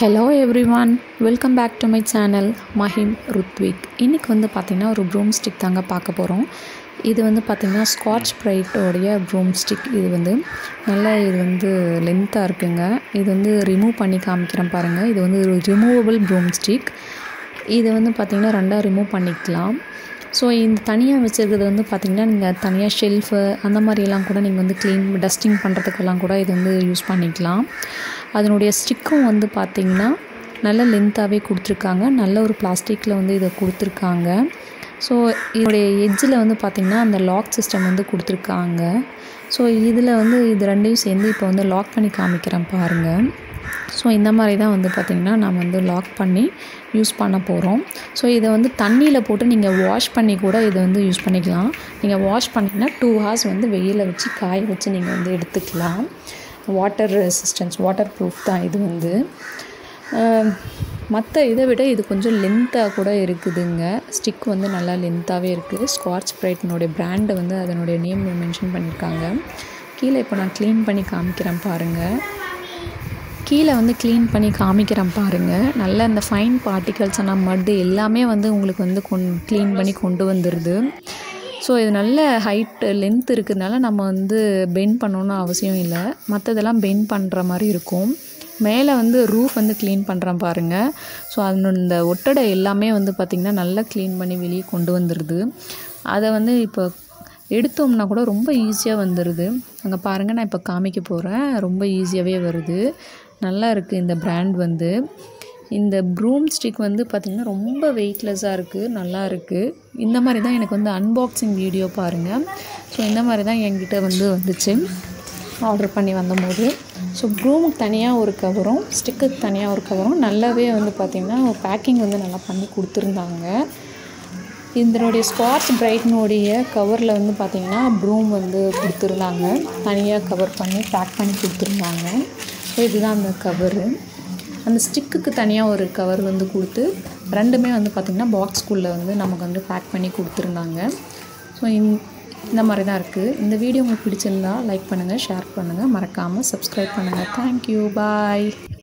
hello everyone welcome back to my channel Mahim Ruthvik இன்றைக்கி வந்து பார்த்திங்கன்னா ஒரு ப்ரூம் ஸ்டிக் தாங்க பார்க்க போகிறோம் இது வந்து பார்த்திங்கன்னா ஸ்காட்ச் ப்ரைட்டோடைய ப்ரூம் ஸ்டிக் இது வந்து நல்லா இது வந்து லென்த்தாக இருக்குங்க இது வந்து ரிமூவ் பண்ணி காமிக்கிறேன் பாருங்கள் இது வந்து ஒரு ரிமூவபிள் ப்ரூம் ஸ்டிக் இது வந்து பார்த்திங்கன்னா ரெண்டாக ரிமூவ் பண்ணிக்கலாம் ஸோ இந்த தனியாக வச்சுருக்கிறது வந்து பார்த்திங்கன்னா நீங்கள் தனியாக ஷெல்ஃபு அந்த மாதிரியெல்லாம் கூட நீங்கள் வந்து க்ளீன் டஸ்டிங் பண்ணுறதுக்கெல்லாம் கூட இது வந்து யூஸ் பண்ணிக்கலாம் அதனுடைய ஸ்டிக்கும் வந்து பார்த்திங்கன்னா நல்ல லென்த்தாகவே கொடுத்துருக்காங்க நல்ல ஒரு பிளாஸ்டிக்கில் வந்து இதை கொடுத்துருக்காங்க ஸோ இதனுடைய எட்ஜில் வந்து பார்த்திங்கன்னா அந்த லாக் சிஸ்டம் வந்து கொடுத்துருக்காங்க ஸோ இதில் வந்து இது ரெண்டையும் சேர்ந்து இப்போ வந்து லாக் பண்ணி காமிக்கிறேன் பாருங்கள் ஸோ இந்த மாதிரி தான் வந்து பார்த்திங்கன்னா நம்ம வந்து லாக் பண்ணி யூஸ் பண்ண போகிறோம் ஸோ இதை வந்து தண்ணியில் போட்டு நீங்கள் வாஷ் பண்ணி கூட இதை வந்து யூஸ் பண்ணிக்கலாம் நீங்கள் வாஷ் பண்ணிங்கன்னா டூ ஹவர்ஸ் வந்து வெயிலில் வச்சு காய வச்சு நீங்கள் வந்து எடுத்துக்கலாம் வாட்டர் ரெசிஸ்டன்ஸ் வாட்டர் ப்ரூஃப் தான் இது வந்து மற்ற இதை விட இது கொஞ்சம் லென்த்தாக கூட இருக்குதுங்க ஸ்டிக் வந்து நல்லா லென்த்தாகவே இருக்குது ஸ்காட்ச் ப்ரைட்னுடைய பிராண்டை வந்து அதனுடைய நேம் மென்ஷன் பண்ணியிருக்காங்க கீழே இப்போ நான் க்ளீன் பண்ணி காமிக்கிறேன் பாருங்கள் கீழே வந்து க்ளீன் பண்ணி காமிக்கிறேன் பாருங்கள் நல்ல இந்த ஃபைன் பார்ட்டிகல்ஸ் ஆனால் மட்டு எல்லாமே வந்து உங்களுக்கு வந்து கொண் க்ளீன் பண்ணி கொண்டு வந்துடுது ஸோ இது நல்ல ஹைட் லென்த் இருக்கிறதுனால நம்ம வந்து பெண்ட் பண்ணணுன்னு அவசியம் இல்லை மற்றதெல்லாம் பெண்ட் பண்ணுற மாதிரி இருக்கும் மேலே வந்து ரூஃப் வந்து க்ளீன் பண்ணுறேன் பாருங்கள் ஸோ அதனோட இந்த ஒட்டடை எல்லாமே வந்து பார்த்திங்கன்னா நல்லா க்ளீன் பண்ணி வெளியே கொண்டு வந்துடுது அதை வந்து இப்போ எடுத்தோம்னா கூட ரொம்ப ஈஸியாக வந்துடுது அங்கே பாருங்கள் நான் இப்போ காமிக்க போகிறேன் ரொம்ப ஈஸியாகவே வருது நல்லா இருக்குது இந்த பிராண்ட் வந்து இந்த ப்ரூம் ஸ்டிக் வந்து பார்த்திங்கன்னா ரொம்ப வெயிட்லெஸ்ஸாக இருக்குது நல்லா இருக்குது இந்த மாதிரி தான் எனக்கு வந்து அன்பாக்சிங் வீடியோ பாருங்கள் ஸோ இந்த மாதிரி தான் என்கிட்ட வந்து வந்துச்சு ஆர்டர் பண்ணி வந்தபோது ஸோ ப்ரூமுக்கு தனியாக ஒரு கவரும் ஸ்டிக்குக்கு தனியாக ஒரு கவரும் நல்லாவே வந்து பார்த்திங்கன்னா பேக்கிங் வந்து நல்லா பண்ணி கொடுத்துருந்தாங்க இதனுடைய ஸ்காட்ச் பிரைட்னுடைய கவரில் வந்து பார்த்திங்கன்னா ப்ரூம் வந்து கொடுத்துருந்தாங்க தனியாக கவர் பண்ணி பேக் பண்ணி கொடுத்துருந்தாங்க ஸோ இதுதான் அந்த கவரு அந்த ஸ்டிக்குக்கு தனியாக ஒரு கவர் வந்து கொடுத்து ரெண்டுமே வந்து பார்த்திங்கன்னா பாக்ஸ்குள்ளே வந்து நமக்கு வந்து பேக் பண்ணி கொடுத்துருந்தாங்க ஸோ இந் இந்த மாதிரி தான் இருக்குது இந்த வீடியோ உங்களுக்கு பிடிச்சிருந்தா லைக் பண்ணுங்கள் ஷேர் பண்ணுங்கள் மறக்காமல் சப்ஸ்கிரைப் பண்ணுங்கள் தேங்க்யூ பாய்